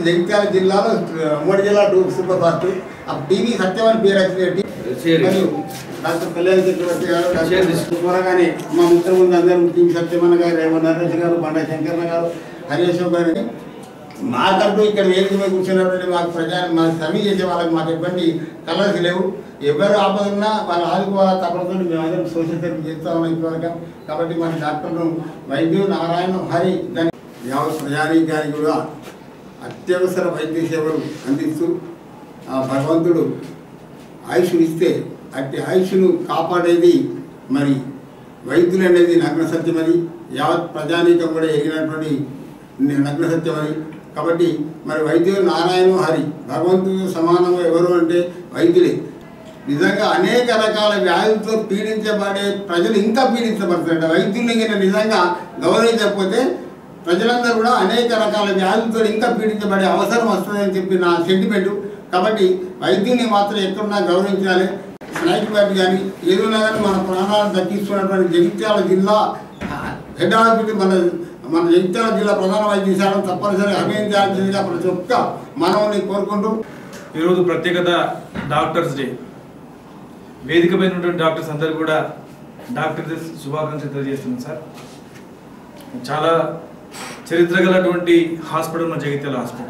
జగిత్యాల జిల్లాలో ఉమ్మడి జిల్లా టూ సూపర్ ఫాస్ట్ ఆ టీవీ సత్యమని పేరు వచ్చినట్టు మరియు డాక్టర్ కళ్యాణ్ చక్రవర్తి గారు డాక్టర్ త్వరగానే మా మిత్ర ముందు అందరూ టీవీ సత్యమన్న గారు రేవంత్ నరేష్ గారు బండా శంకరన్న గారు హరీశ్వర్ గారిని మాకంటూ ఇక్కడ వేదిక మీద కూర్చున్నటువంటి మాకు ప్రజా మా సర్వీ చేసే వాళ్ళకి మాకు ఎటువంటి కలర్స్ లేవు ఎవరు ఆపదన్నా వాళ్ళు ఆదుకోవాలా తప్పకుండా మేమందరం సోషల్ థెరపీ చేస్తా ఉన్నాం ఇప్పటివరకు కాబట్టి మన డాక్టర్లు వైద్యులు నారాయణ హరి దాని యావత్ ప్రజానీకానికి కూడా అత్యవసర వైద్య సేవలు అందిస్తూ ఆ భగవంతుడు ఆయుష్ను ఇస్తే అట్టి ఆయుష్ను కాపాడేది మరి వైద్యులు అనేది నగ్న సత్యమని యావత్ ప్రజానీకం కూడా ఎగినటువంటి నగ్న సత్యమని కాబట్టి మరి వైద్యులు నారాయణ హరి భగవంతుడు సమానంగా ఎవరు అంటే వైద్యులే నిజంగా అనేక రకాల వ్యాధులతో పీడించబడే ప్రజలు ఇంకా పీడించబడుతుంట వైద్యుల్ని గిన నిజంగా గౌరవించకపోతే ప్రజలందరూ కూడా అనేక రకాల వ్యాధులతో ఇంకా పీడించబడే అవసరం వస్తుందని చెప్పి నా సెంటిమెంటు కాబట్టి వైద్యుల్ని మాత్రం ఎక్కడున్నా గౌరవించాలి స్నైక్ బ్యాట్ కానీ ఏదైనా కానీ మన ప్రాణాలను దక్కిస్తున్నటువంటి జగిత్యాల జిల్లా హెడ్ హాస్పిటల్ మన మన జగిత్యాల జిల్లా ప్రధాన వైద్యశాలను తప్పనిసరిగా అభినందించాల్సిందిగా ప్రతి ఒక్క మనవుని కోరుకుంటూ ఈరోజు ప్రత్యేకత డాక్టర్స్ డే వేదిక పైన ఉన్నటువంటి డాక్టర్స్ అందరూ కూడా డాక్టర్ డే శుభాకాంక్షలు తెలియజేస్తున్నాను సార్ చాలా చరిత్ర గలటువంటి హాస్పిటల్ మన జగిత్యాల హాస్పిటల్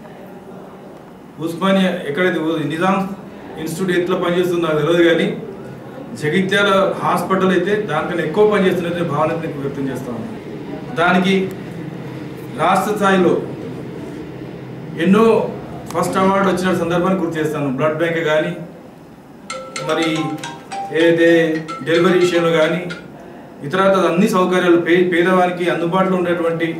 ఉస్మానియా ఎక్కడైతే ఉ- నిజాం ఇన్స్టిట్యూట్ ఎట్లా పనిచేస్తుందో నాకు తెలియదు కానీ జగిత్యాల హాస్పిటల్ అయితే దానికన్నా ఎక్కువ పనిచేస్తున్నట్టు భావన నేను వ్యక్తం చేస్తా ఉన్నాను దానికి రాష్ట్ర స్థాయిలో ఎన్నో ఫస్ట్ అవార్డు వచ్చిన సందర్భాన్ని గుర్తు చేస్తాను బ్లడ్ బ్యాంక్ కానీ మరి ఏదైతే డెలివరీ విషయంలో కానీ ఇతరత అన్ని సౌకర్యాలు పే పేదవానికి అందుబాటులో ఉండేటువంటి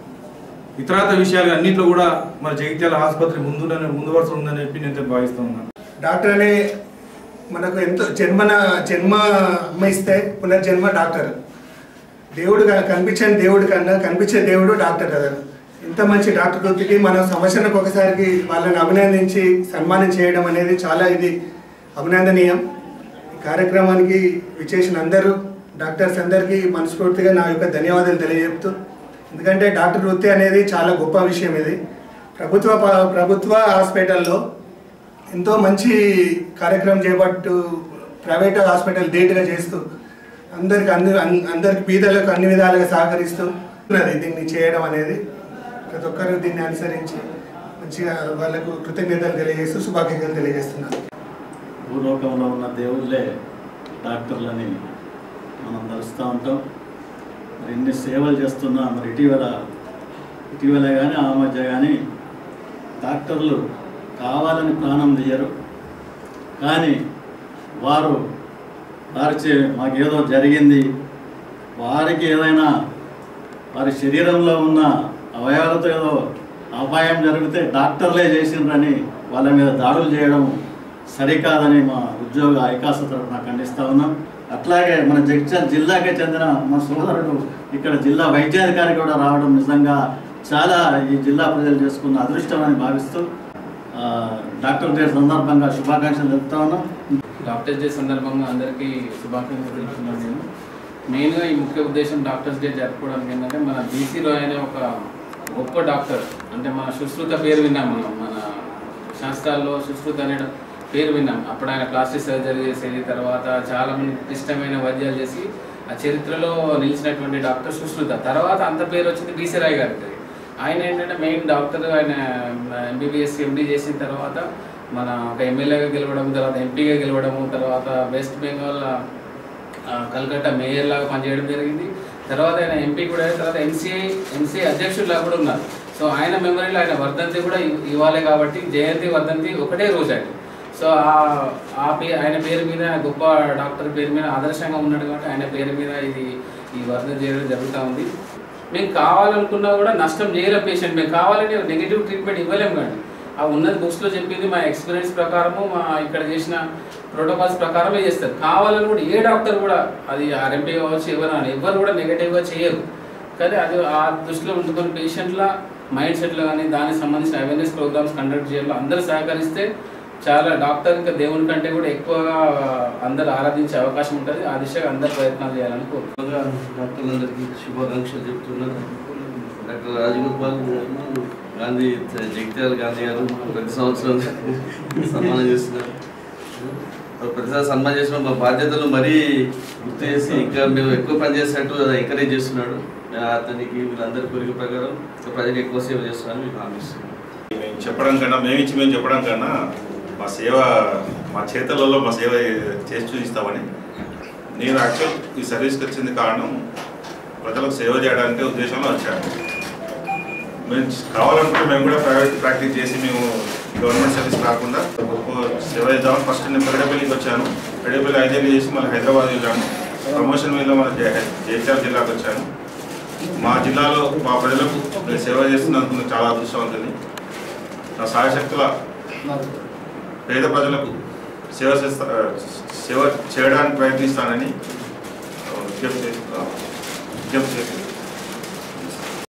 ఇతరత విషయాలు అన్నింటిలో కూడా మన జగిత్యాల ఆసుపత్రి ముందు ముందు వరుసలో ఉందని చెప్పి నేను భావిస్తూ ఉన్నాను డాక్టర్ అనే మనకు ఎంతో జన్మన జన్మ అమ్మ ఇస్తే పునర్జన్మ డాక్టర్ దేవుడు కా- కనిపించని దేవుడు కన్నా కనిపించే దేవుడు డాక్టర్ కదా ఇంత మంచి డాక్టర్ వృత్తికి మనం సంవత్సరానికి ఒకసారికి వాళ్ళని అభినందించి సన్మానం చేయడం అనేది చాలా ఇది అభినందనీయం ఈ కార్యక్రమానికి విచ్చేసిన అందరూ డాక్టర్స్ అందరికీ మనస్ఫూర్తిగా నా యొక్క ధన్యవాదాలు తెలియజెప్తూ ఎందుకంటే డాక్టర్ వృత్తి అనేది చాలా గొప్ప విషయం ఇది ప్రభుత్వ ప- ప్రభుత్వ హాస్పిటల్లో ఎంతో మంచి కార్యక్రమం చేపట్టు ప్రైవేట్ హాస్పిటల్ ధీటుగా చేస్తూ అందరికి అన్ని అన్- అందరికి బీదలకు అన్ని విధాలుగా సహకరిస్తూ ఉన్నది దీన్ని చేయడం అనేది ప్రతి ఒక్కరు దీన్ని అనుసరించి మంచిగా వాళ్ళకు కృతజ్ఞతలు తెలియజేస్తూ శుభాకాంక్షలు తెలియజేస్తున్నాను భూలోకంలో ఉన్న దేవుళ్ళే డాక్టర్లని మనం తలుస్తూ ఉంటాం మరి ఎన్ని సేవలు చేస్తున్నా మరి ఇటీవల ఇటీవల కానీ ఆ మధ్య కానీ డాక్టర్లు కావాలని ప్రాణం తీయరు కానీ వారు వారిచే మాకేదో జరిగింది వారికి ఏదైనా వారి శరీరంలో ఉన్న అవయవాలతో ఏదో అపాయం జరిగితే డాక్టర్లే చేసిండ్రని వాళ్ళ మీద దాడులు చేయడం సరికాదని మా ఉద్యోగ ఐకాస తరఫున ఖండిస్తా ఉన్నాం అట్లాగే మన జగిత్యాల జిల్లాకే చెందిన మా సోదరుడు ఇక్కడ జిల్లా వైద్యాధికారి కూడా రావడం నిజంగా చాలా ఈ జిల్లా ప్రజలు చేసుకున్న అదృష్టం అని భావిస్తూ ఆ, డాక్టర్ డే సందర్భంగా శుభాకాంక్షలు చెప్తా ఉన్నాం డాక్టర్స్ డే సందర్భంగా అందరికీ శుభాకాంక్షలు తెలుపుతున్నాను నేను మెయిన్గా ఈ ముఖ్య ఉద్దేశం డాక్టర్స్ డే జరుపుకోవడానికి ఏంటంటే మన బీసీలో అనే ఒక గొప్ప డాక్టర్ అంటే మన సుశ్రుత పేరు విన్నాం మనం మన శాస్త్రాల్లో సుశ్రుత అనే పేరు విన్నాం అప్పుడు ఆయన ప్లాస్టిక్ సర్జరీ చేసేది తర్వాత చాలా మంది క్లిష్టమైన వైద్యాలు చేసి ఆ చరిత్రలో నిలిచినటువంటి డాక్టర్ సుశ్రుత తర్వాత అంత పేరు వచ్చింది బీసీ రాయ్ గారికి ఆయన ఏంటంటే మెయిన్ డాక్టర్ ఆయన ఎంబీబీఎస్ ఎండి చేసిన తర్వాత మన ఒక ఎమ్మెల్యేగా గెలవడం తర్వాత ఎంపీగా గెలవడము తర్వాత వెస్ట్ బెంగాల్ ఆ, కలకత్తా మేయర్ లాగా పనిచేయడం జరిగింది తర్వాత ఆయన ఎంపీ కూడా అయిన తర్వాత ఎంసీఐ ఎంసీఐ అధ్యక్షుడిలా కూడా ఉన్నారు సో ఆయన మెమరీలో ఆయన వర్ధంతి కూడా ఇవ్- ఇవ్వాలి కాబట్టి జయంతి వర్ధంతి ఒకటే రోజు ఆయన సో ఆ- ఆ పే ఆయన పేరు మీద గొప్ప డాక్టర్ పేరు మీద ఆదర్శంగా ఉన్నాడు కాబట్టి ఆయన పేరు మీద ఇది ఈ వర్ధంతి చేయడం జరుగుతూ ఉంది మేము కావాలనుకున్నా కూడా నష్టం చేయలేం పేషెంట్ మేము కావాలని నెగిటివ్ ట్రీట్మెంట్ ఇవ్వలేము కానీ ఆ ఉన్నది బుక్స్లో చెప్పింది మా ఎక్స్పీరియన్స్ ప్రకారము మా ఇక్కడ చేసిన ప్రోటోకాల్స్ ప్రకారమే చేస్తారు కావాలని కూడా ఏ డాక్టర్ కూడా అది ఆర్ఎంపీ కావచ్చు ఎవరు అని ఎవరు కూడా నెగిటివ్గా చేయరు కానీ అది ఆ దృష్టిలో ఉంచుకొని పేషెంట్ల మైండ్ సెట్లో కానీ దానికి సంబంధించిన అవేర్నెస్ ప్రోగ్రామ్స్ కండక్ట్ చేయాలి అందరూ సహకరిస్తే చాలా డాక్టర్ ఇంకా దేవుని కంటే కూడా ఎక్కువగా అందరు ఆరాధించే అవకాశం ఉంటుంది ఆ దిశగా అందరు ప్రయత్నాలు చేయాలని కోరుకుంటున్నాను ముందుగా డాక్టర్లందరికీ శుభాకాంక్షలు చెప్తున్నాను డాక్టర్ రాజగోపాల్ గారు గాంధీ జగిత్యాల గాంధీ గారు ప్రతి సంవత్సరం సన్మానం చేస్తున్నారు ప్రతిసారి సన్మానం చేసిన మా బాధ్యతలు మరీ గుర్తు చేసి ఇంకా మేము ఎక్కువ పని చేసినట్టు ఎంకరేజ్ చేస్తున్నాడు అతనికి వీళ్ళందరి కోరిక ప్రకారం ప్రజలకు ఎక్కువ సేవ చేస్తున్నాను మీకు హామీ ఇస్తున్నాను మేము చెప్పడం కన్నా మేము ఇచ్చి మేము చెప్పడం కన్నా మా సేవ మా చేతులలో మా సేవ చేసి చూపిస్తామని నేను యాక్చువల్ ఈ సర్వీస్కి వచ్చింది కారణం ప్రజలకు సేవ చేయడానికి ఉద్దేశంలో వచ్చాను మేము కావాలనుకుంటే మేము కూడా ప్రైవేట్ ప్రాక్టీస్ చేసి మేము గవర్నమెంట్ సర్వీస్ కాకుండా గొప్ప సేవ చేద్దామని ఫస్ట్ నేను పెరడపల్లికి వచ్చాను పెరడపల్లి ఐదేళ్ళు చేసి మళ్ళీ హైదరాబాద్ వెళ్ళాను ప్రమోషన్ మీద మన జై- జగిత్యాల జిల్లాకు వచ్చాను మా జిల్లాలో మా ప్రజలకు నేను సేవ చేస్తున్నందుకు నేను చాలా అదృష్టవంతుని నా సాయశక్తుల పేద ప్రజలకు సేవ చేస్తా సేవ చేయడానికి ప్రయత్నిస్తానని ఆ, విజ్ఞప్తి చేస్తూ విజ్ఞప్తి చేస్తున్నాను